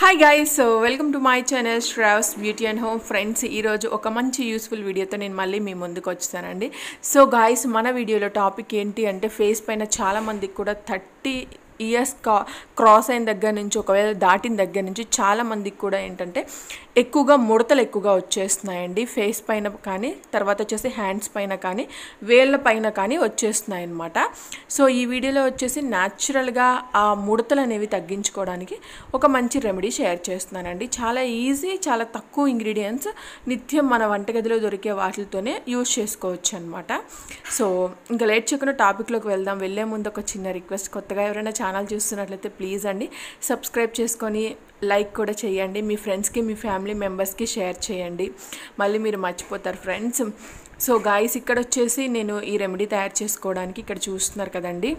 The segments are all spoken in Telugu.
hi guys so welcome to my channel Sravs beauty and home friends ఈరోజు ఒక మంచి యూస్ఫుల్ వీడియోతో నేను మళ్ళీ మీ ముందుకు వచ్చానండి సో గాయస్ మన వీడియోలో టాపిక్ ఏంటి అంటే ఫేస్ పైన చాలా మందికి కూడా థర్టీ ఇయర్స్ కా క్రాస్ అయిన దగ్గర నుంచి ఒకవేళ దాటిన దగ్గర నుంచి చాలా మందికి కూడా ఏంటంటే ఎక్కువగా ముడతలు ఎక్కువగా వచ్చేస్తున్నాయండి ఫేస్ పైన కానీ తర్వాత వచ్చేసి హ్యాండ్స్ పైన కానీ వేళ్ళ పైన కానీ వచ్చేస్తున్నాయి అనమాట సో ఈ వీడియోలో వచ్చేసి న్యాచురల్గా ఆ ముడతలు అనేవి తగ్గించుకోవడానికి ఒక మంచి రెమెడీ షేర్ చేస్తున్నానండి చాలా ఈజీ చాలా తక్కువ ఇంగ్రీడియంట్స్ నిత్యం మన వంటగదిలో దొరికే వాటితోనే యూజ్ చేసుకోవచ్చు అనమాట సో ఇంకా లేట్ చేయకుండా టాపిక్లోకి వెళ్దాం వెళ్ళే ముందు ఒక చిన్న రిక్వెస్ట్ కొత్తగా ఎవరైనా ఛానల్ చూస్తున్నట్లయితే ప్లీజ్ అండి సబ్స్క్రైబ్ చేసుకొని లైక్ కూడా చేయండి మీ ఫ్రెండ్స్కి మీ ఫ్యామిలీ మెంబర్స్కి షేర్ చేయండి మళ్ళీ మీరు మర్చిపోతారు ఫ్రెండ్స్ సో గాయస్ ఇక్కడ వచ్చేసి నేను ఈ రెమెడీ తయారు చేసుకోవడానికి ఇక్కడ చూస్తున్నారు కదండి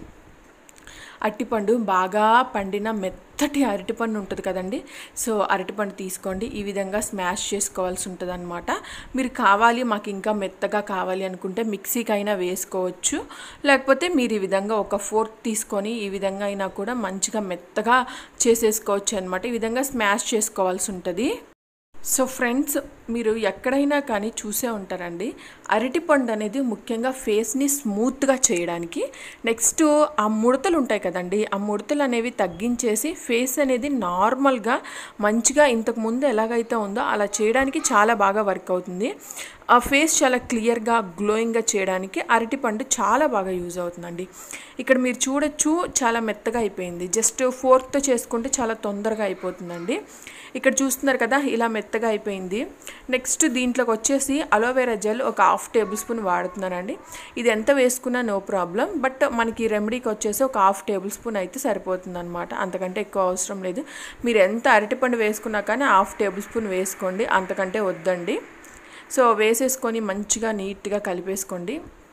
అరటిపండు బాగా పండిన మెత్తటి అరటిపండు ఉంటుంది కదండి సో అరటిపండు తీసుకోండి ఈ విధంగా స్మాష్ చేసుకోవాల్సి ఉంటుంది అనమాట మీరు కావాలి మాకు ఇంకా మెత్తగా కావాలి అనుకుంటే మిక్సీకి అయినా వేసుకోవచ్చు లేకపోతే మీరు ఈ విధంగా ఒక ఫోర్క్ తీసుకొని ఈ విధంగా అయినా కూడా మంచిగా మెత్తగా చేసేసుకోవచ్చు అనమాట ఈ విధంగా స్మాష్ చేసుకోవాల్సి ఉంటుంది సో ఫ్రెండ్స్ మీరు ఎక్కడైనా కానీ చూసే ఉంటారండి అరటిపండు అనేది ముఖ్యంగా ఫేస్ని స్మూత్గా చేయడానికి నెక్స్ట్ ఆ ముడతలు ఉంటాయి కదండి ఆ ముడతలు అనేవి తగ్గించేసి ఫేస్ అనేది నార్మల్గా మంచిగా ఇంతకు ముందు ఎలాగైతే ఉందో అలా చేయడానికి చాలా బాగా వర్క్ అవుతుంది ఆ ఫేస్ చాలా క్లియర్గా గ్లోయింగ్గా చేయడానికి అరటిపండు చాలా బాగా యూజ్ అవుతుందండి ఇక్కడ మీరు చూడొచ్చు చాలా మెత్తగా అయిపోయింది జస్ట్ ఫోర్క్తో చేసుకుంటే చాలా తొందరగా అయిపోతుందండి ఇక్కడ చూస్తున్నారు కదా ఇలా మెత్తగా అయిపోయింది నెక్స్ట్ దీంట్లోకి వచ్చేసి అలోవెరా జెల్ ఒక హాఫ్ టేబుల్ స్పూన్ వాడుతున్నానండి ఇది ఎంత వేసుకున్నా నో ప్రాబ్లం బట్ మనకి ఈ రెమెడీకి వచ్చేసి ఒక హాఫ్ టేబుల్ స్పూన్ అయితే సరిపోతుంది అనమాట అంతకంటే ఎక్కువ అవసరం లేదు మీరు ఎంత అరటిపండు వేసుకున్నా కానీ హాఫ్ టేబుల్ స్పూన్ వేసుకోండి అంతకంటే వద్దండి సో వేసేసుకొని మంచిగా నీట్గా కలిపేసుకోండి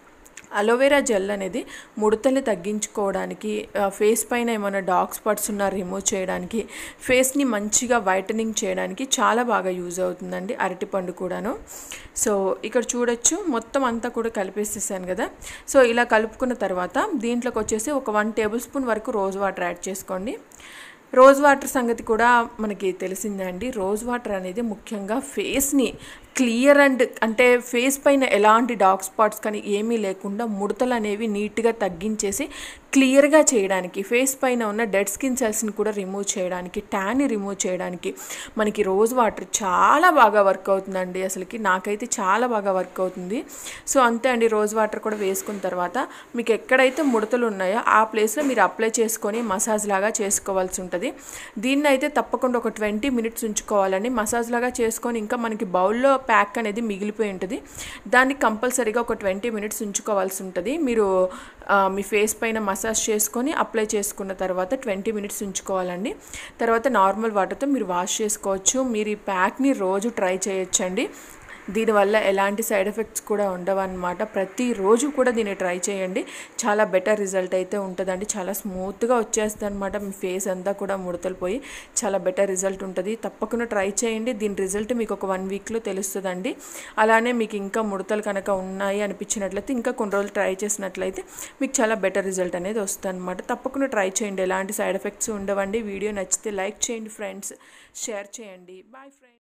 అలోవెరా జెల్ అనేది ముడతలు తగ్గించుకోవడానికి ఫేస్ పైన ఏమైనా డార్క్ స్పాట్స్ ఉన్నా రిమూవ్ చేయడానికి ఫేస్ని మంచిగా వైటనింగ్ చేయడానికి చాలా బాగా యూజ్ అవుతుందండి అరటిపండు కూడాను సో ఇక్కడ చూడొచ్చు మొత్తం అంతా కూడా కలిపేసేసాను కదా సో ఇలా కలుపుకున్న తర్వాత దీంట్లోకి వచ్చేసి ఒక వన్ టేబుల్ స్పూన్ వరకు రోజ్ వాటర్ యాడ్ చేసుకోండి రోజ్ వాటర్ సంగతి కూడా మనకి తెలిసిందే అండి రోజ్ వాటర్ అనేది ముఖ్యంగా ఫేస్ని క్లియర్ అండ్ అంటే ఫేస్ పైన ఎలాంటి డార్క్ స్పాట్స్ కానీ ఏమీ లేకుండా ముడతలు అనేవి నీట్గా తగ్గించేసి క్లియర్గా చేయడానికి ఫేస్ పైన ఉన్న డెడ్ స్కిన్ సెల్స్ని కూడా రిమూవ్ చేయడానికి ట్యాన్ని రిమూవ్ చేయడానికి మనకి రోజ్ వాటర్ చాలా బాగా వర్క్ అవుతుందండి అసలుకి నాకైతే చాలా బాగా వర్క్ అవుతుంది సో అంతే అండి రోజ్ వాటర్ కూడా వేసుకున్న తర్వాత మీకు ఎక్కడైతే ముడతలు ఉన్నాయో ఆ ప్లేస్లో మీరు అప్లై చేసుకొని మసాజ్ లాగా చేసుకోవాల్సి ఉంటుంది దీన్ని అయితే తప్పకుండా ఒక ట్వంటీ మినిట్స్ ఉంచుకోవాలండి మసాజ్ లాగా చేసుకొని ఇంకా మనకి బౌల్లో ప్యాక్ అనేది మిగిలిపోయి ఉంటుంది దాన్ని కంపల్సరీగా ఒక ట్వంటీ మినిట్స్ ఉంచుకోవాల్సి ఉంటుంది మీరు మీ ఫేస్ పైన మసాజ్ చేసుకొని అప్లై చేసుకున్న తర్వాత ట్వంటీ మినిట్స్ ఉంచుకోవాలండి తర్వాత నార్మల్ వాటర్తో మీరు వాష్ చేసుకోవచ్చు మీరు ఈ ప్యాక్ని రోజు ట్రై చేయొచ్చండి దీనివల్ల ఎలాంటి సైడ్ ఎఫెక్ట్స్ కూడా ఉండవన్నమాట ప్రతిరోజు కూడా దీన్ని ట్రై చేయండి చాలా బెటర్ రిజల్ట్ అయితే ఉంటుందండి చాలా స్మూత్గా వచ్చేస్తుంది అనమాట మీ ఫేస్ అంతా కూడా ముడతలు పోయి చాలా బెటర్ రిజల్ట్ ఉంటుంది తప్పకుండా ట్రై చేయండి దీని రిజల్ట్ మీకు ఒక వన్ వీక్లో తెలుస్తుందండి అలానే మీకు ఇంకా ముడతలు కనుక ఉన్నాయి అనిపించినట్లయితే ఇంకా కొన్ని రోజులు ట్రై చేసినట్లయితే మీకు చాలా బెటర్ రిజల్ట్ అనేది వస్తుంది అనమాట తప్పకుండా ట్రై చేయండి ఎలాంటి సైడ్ ఎఫెక్ట్స్ ఉండవండి వీడియో నచ్చితే లైక్ చేయండి ఫ్రెండ్స్ షేర్ చేయండి బాయ్ ఫ్రెండ్స్